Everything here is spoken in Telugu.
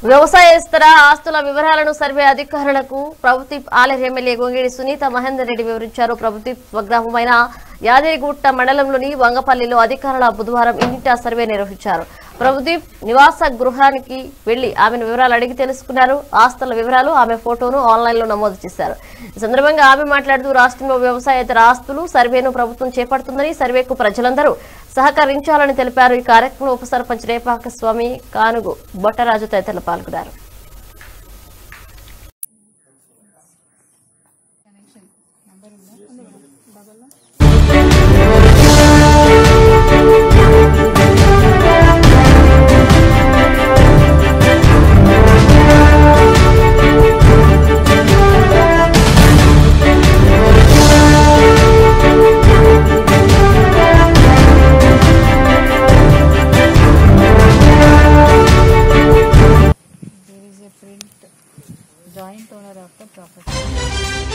వ్యవసాయేతర ఆస్తుల వివరాలను సర్వే అధికారులకు ప్రభుత్వ ఆలయ ఎమ్మెల్యే గొంగిడి సునీత మహేందర్ రెడ్డి వివరించారు ప్రభుత్వ స్వగ్రామమైన యాదగిరిగుట్ట మండలంలోని వంగపల్లిలో అధికారుల బుధవారం ఇంటింటా సర్వే నిర్వహించారు ప్రభుదీప్ నివాస గృహానికి వెళ్లి ఆమెను వివరాలు అడిగి తెలుసుకున్నారు ఆస్తుల వివరాలు ఆమె ఫోటోను ఆన్లైన్ లో నమోదు చేశారు ఈ సందర్భంగా ఆమె మాట్లాడుతూ రాష్ట్రంలో వ్యవసాయేతర ఆస్తులు సర్వేను ప్రభుత్వం చేపడుతుందని సర్వేకు ప్రజలందరూ సహకరించాలని తెలిపారు ఈ కార్యక్రమంలో ఉప సర్పంచ్ రేపాక స్వామి కానుగు బొట్టరాజు తదితరులు పాల్గొన్నారు there is a print joint owner of the property